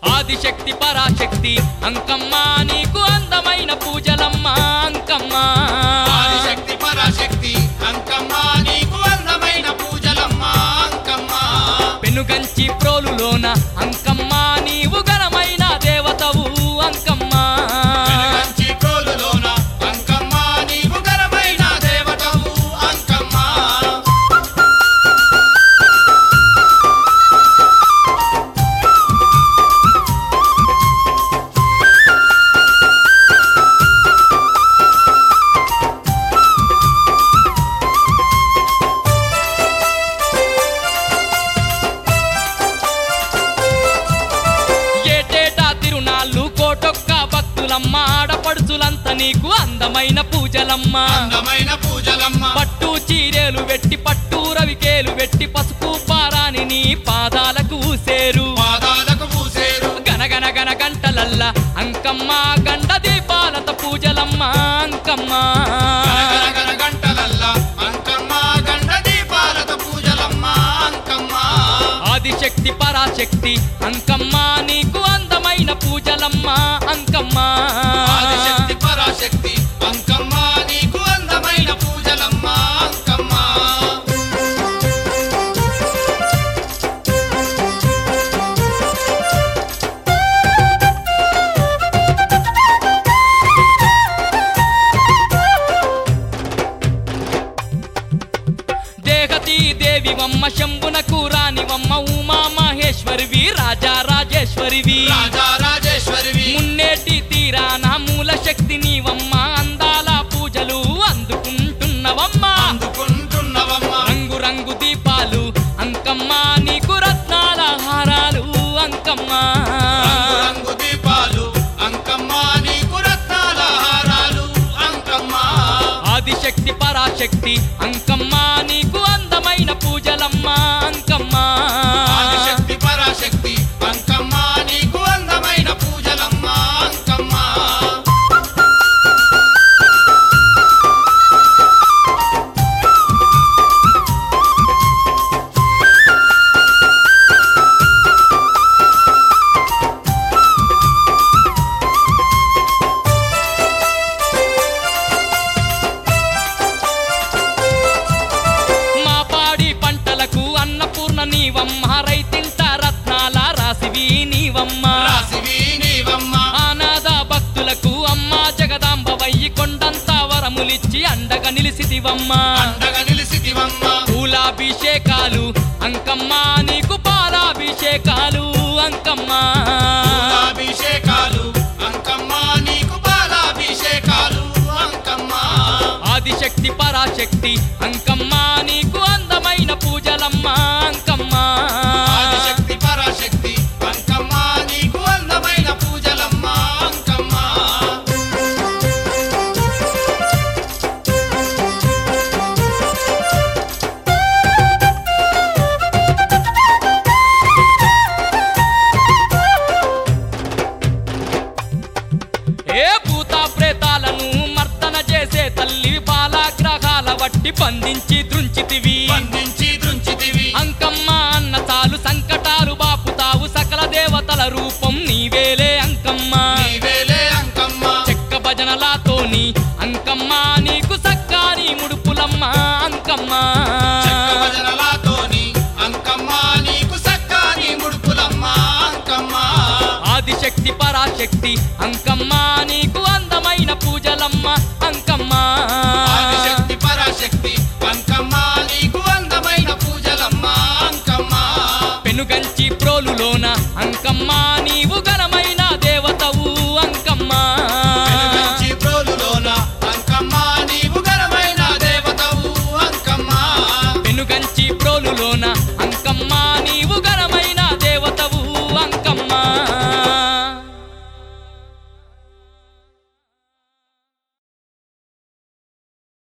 ఆదిశక్తి పరాశక్తి అంకమ్మ నీకు అందమైన పూజలమ్మ అంకమ్మ ఆదిశక్తి పరాశక్తి అంకమ్మ నీకు అందమైన పూజలమ్మ అంకమ్మ పెనుగంచి ప్రోలులోన అంకమ్మ నీవు ఘనమైన దేవతవు అంకమ్మ వెనుగంచి కోలులోన అంకమ్మ నీవు ఘనమైన దేవతవు అంకమ్మ ఏటేటా తిరునాళ్ళు కోటొక్క భక్తులమ్మ ఆడపడుచులంత నీకు అందమైన పూజలమ్మ అందమైన పూజలమ్మ పట్టు చీరేలు వెట్టి పట్టు రవికేలు వెట్టి పసుపు పారాని నీ పాదాలకు ఊసేరు పాదాలకు పూసేరు గనగన గన గంటలల్ల అంకమ్మ గండ దీపాలత పూజలమ్మ అంకమ్మ గనగనగన గంటలల్లా అంకమ్మ గండ దీపాలతో పూజలమ్మ అంకమ్మ ఆదిశక్తి పరాశక్తి అంకమ్మ నీకు అందమైన పూజలమ్మ అంకమ్మ ఆదిశక్తి పరాశక్తి అంకమ్మ నీకు అందమైన పూజలమ్మ అంకమ్మ దేహతి దేవివమ్మ శంభునకు రానివమ్మ ఉమా మహేశ్వరివి రాజా రాజేశ్వరివి రాజా రాజేశ్వరివి మున్నేటి తీరాన మూల శక్తి నీవమ్మ అందాల పూజలు అందుకుంటున్నవమ్మ అందుకుంటున్నవమ్మ రంగు రంగు దీపాలు అంకమ్మ నీకు రత్నాల హారాలు అంకమ్మ రంగు రంగు దీపాలు అంకమ్మ నీకు రత్నాల హారాలు అంకమ్మ ఆదిశక్తి పరాశక్తి అంకమ్మ నీకు అందమైన పూజలమ్మ అంకమ్మ ఆదిశక్తి పరాశక్తి అంకమ్మ నీకు అందమైన పూజలమ్మ అంకమ్మ మా పాడి పంటలకు అన్నపూర్ణ నీవమ్మ రైతింట రత్నాల రాసివి నీవమ్మ రాసివి నీవమ్మ ఆనాద భక్తులకు అమ్మ జగదాంబ వయ్యి కొండంత వరములిచ్చి అండగా నిలిసిదివమ్మ అండగా నిలిసితివమ్మ పూలాభిషేకాలు అంకమ్మ నీకు పాలాభిషేకాలు అంకమ్మ అభిషేకాలు అంకమ్మ నీకు బాలాభిషేకాలు అంకమ్మ ఆదిశక్తి పరాశక్తి అంకమ్మ నీకు అందమైన పూజలమ్మ అంకమ్మ ఆదిశక్తి పరాశక్తి అంకమ్మ నీకు అందమైన పూజలమ్మ అంకమ్మ ఏ భూత ప్రేతాలను మర్దన చేసే తల్లి బాలాగ్రహాల వట్టి బంధించి దృంచితివి బంధించి దృంచితివి అంకమ్మ అన్న చాలు సంకటాలు బాపుతావు సకల దేవతల రూపం నీవేలే అంకమ్మ నీవేలే అంకమ్మ చెక్క భజనలాతోని అంకమ్మ నీకు సక్కాని ముడుపులమ్మ అంకమ్మ చెక్క భజనలాతోని అంకమ్మ నీకు సక్కాని ముడుపులమ్మ అంకమ్మ ఆదిశక్తి పరాశక్తి అంకమ్మ నీకు అందమైన పూజలమ్మ అంకమ్మ ఆదిశక్తి పరాశక్తి అంకమ్మ నీకు అందమైన పూజలమ్మ అంకమ్మ పెనుగంచి ప్రోలులోన అంకమ్మ నీవు ఘనమైన దేవతవు అంకమ్మ వెలుగంచి ప్రోలులోన అంకమ్మ నీవు ఘనమైన దేవతవు అంకమ్మ పెనుగంచి ప్రోలులోన